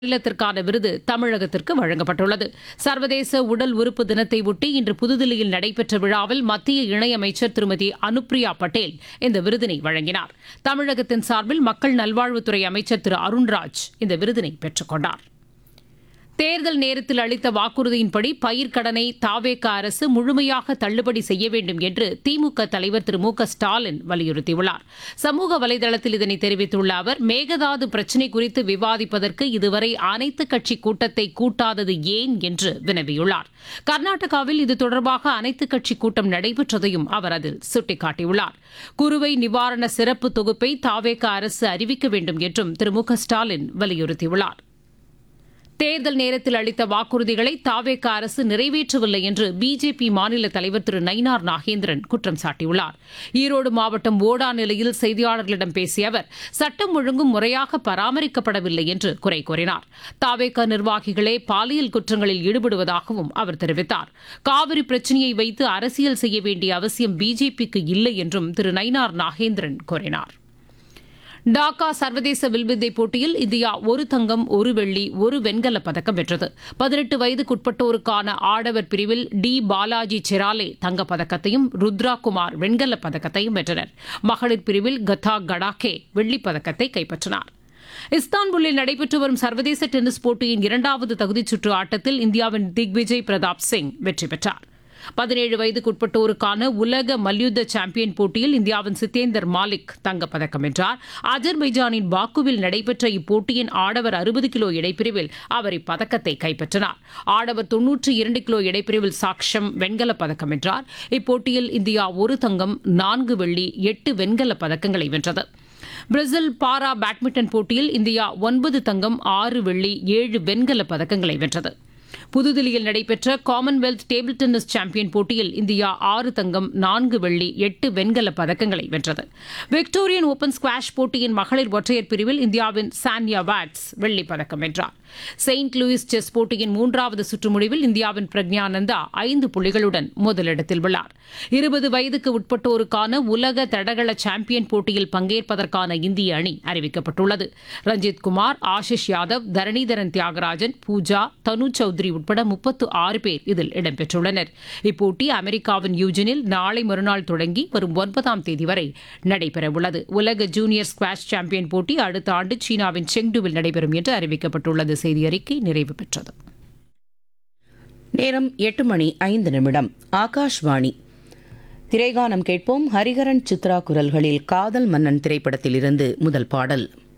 மாநிலத்திற்கான விருது தமிழகத்திற்கு வழங்கப்பட்டுள்ளது சர்வதேச உடல் உறுப்பு தினத்தை ஒட்டி இன்று புதுதில்லியில் நடைபெற்ற விழாவில் மத்திய இணையமைச்சர் திருமதி அனுப்ரியா பட்டேல் இந்த விருதினை வழங்கினார் தமிழகத்தின் சார்பில் மக்கள் நல்வாழ்வுத்துறை அமைச்சர் திரு அருண்ராஜ் இந்த விருதினை பெற்றுக் கொண்டார் தேர்தல் நேரத்தில் அளித்த வாக்குறுதியின்படி பயிர்க்கடனை தாவேக அரசு முழுமையாக தள்ளுபடி செய்ய வேண்டும் என்று திமுக தலைவர் திரு மு க ஸ்டாலின் வலியுறுத்தியுள்ளார் சமூக வலைதளத்தில் இதனை தெரிவித்துள்ள அவர் மேகதாது பிரச்சினை குறித்து விவாதிப்பதற்கு இதுவரை அனைத்துக் கட்சி கூட்டத்தை கூட்டாதது ஏன் என்று வினவியுள்ளார் கர்நாடகாவில் இது தொடர்பாக அனைத்துக் கட்சி கூட்டம் நடைபெற்றதையும் அவர் அதில் சுட்டிக்காட்டியுள்ளார் குறுவை நிவாரண சிறப்பு தொகுப்பை தாவேக அரசு அறிவிக்க வேண்டும் என்றும் திரு மு க ஸ்டாலின் வலியுறுத்தியுள்ளார் தேர்தல் நேரத்தில் அளித்த வாக்குறுதிகளை தாவேக அரசு நிறைவேற்றவில்லை என்று பிஜேபி மாநில தலைவர் திரு நயினார் நாகேந்திரன் குற்றம் சாட்டியுள்ளார் ஈரோடு மாவட்டம் ஓடா நிலையில் செய்தியாளர்களிடம் பேசிய அவர் சட்டம் ஒழுங்கும் முறையாக பராமரிக்கப்படவில்லை என்று குறை கூறினார் தாவேக நிர்வாகிகளே பாலியல் குற்றங்களில் ஈடுபடுவதாகவும் அவர் தெரிவித்தார் காவிரி பிரச்சினையை வைத்து அரசியல் செய்ய வேண்டிய அவசியம் பிஜேபிக்கு இல்லை என்றும் திரு நயினார் நாகேந்திரன் கூறினார் டாக்கா சர்வதேச வில்வித்தை போட்டியில் இந்தியா ஒரு தங்கம் ஒரு வெள்ளி ஒரு வெண்கலப் பதக்கம் வென்றது பதினெட்டு வயதுக்குட்பட்டோருக்கான ஆடவர் பிரிவில் டி பாலாஜி செராலே தங்கப் பதக்கத்தையும் ருத்ரா குமார் வெண்கலப் பதக்கத்தையும் வென்றனர் மகளிர் பிரிவில் கதா கடாகே வெள்ளிப் பதக்கத்தை கைப்பற்றினார் இஸ்தான்புல்லில் நடைபெற்று வரும் சர்வதேச டென்னிஸ் போட்டியின் இரண்டாவது தகுதிச் சுற்று ஆட்டத்தில் இந்தியாவின் திக்விஜய் பிரதாப் சிங் வெற்றி பெற்றார் பதினேழு வயதுக்குட்பட்டோருக்கான உலக மல்யுத்த சாம்பியன் போட்டியில் இந்தியாவின் சித்தேந்தர் மாலிக் தங்கப்பதக்கம் வென்றார் அஜர்பைஜானின் பாக்குவில் நடைபெற்ற இப்போட்டியின் ஆடவர் அறுபது கிலோ இடைப்பிரிவில் அவர் இப்பதக்கத்தை கைப்பற்றினார் ஆடவர் தொன்னூற்றி இரண்டு கிலோ இடைப்பிரிவில் சாக்ஷம் வெண்கலப் பதக்கம் வென்றார் இப்போட்டியில் இந்தியா ஒரு தங்கம் நான்கு வெள்ளி எட்டு வெண்கலப் பதக்கங்களை வென்றது பிரேசில் பாரா பேட்மிண்டன் போட்டியில் இந்தியா ஒன்பது தங்கம் ஆறு வெள்ளி ஏழு வெண்கலப் பதக்கங்களை வென்றது புதுதில்லியில் நடைபெற்ற காமன்வெல்த் டேபிள் டென்னிஸ் சாம்பியன் போட்டியில் இந்தியா ஆறு தங்கம் நான்கு வெள்ளி எட்டு வெண்கலப் பதக்கங்களை வென்றது விக்டோரியன் ஓபன் ஸ்குவாஷ் போட்டியின் மகளிர் ஒற்றையர் பிரிவில் இந்தியாவின் சான்யா வாட்ஸ் வெள்ளிப் பதக்கம் வென்றார் செயின்ட் லூயிஸ் செஸ் போட்டியின் மூன்றாவது சுற்று முடிவில் இந்தியாவின் பிரக்ஞானந்தா ஐந்து புள்ளிகளுடன் முதலிடத்தில் உள்ளார் இருபது வயதுக்கு உட்பட்டோருக்கான உலக தடகள சாம்பியன் போட்டியில் பங்கேற்பதற்கான இந்திய அணி அறிவிக்கப்பட்டுள்ளது ரஞ்சித் குமார் ஆஷிஷ் யாதவ் தரணிதரன் தியாகராஜன் பூஜா தனு சௌத்ரி உட்பட முப்பத்து ஆறு பேர் இதில் இடம்பெற்றுள்ளனர் இப்போட்டி அமெரிக்காவின் யூஜனில் நாளை மறுநாள் தொடங்கி வரும் ஒன்பதாம் தேதி வரை நடைபெறவுள்ளது உலக ஜூனியர் ஸ்குவாஷ் சாம்பியன் போட்டி அடுத்த ஆண்டு சீனாவின் செங்டுவில் நடைபெறும் என்று அறிவிக்கப்பட்டுள்ளது செய்தி அறிக்கை நிறைவு பெற்றது நேரம் எட்டு மணி ஐந்து நிமிடம் ஆகாஷ்வாணி திரைகானம் கேட்போம் ஹரிஹரன் சித்ரா குரல்களில் காதல் மன்னன் திரைப்படத்திலிருந்து முதல் பாடல்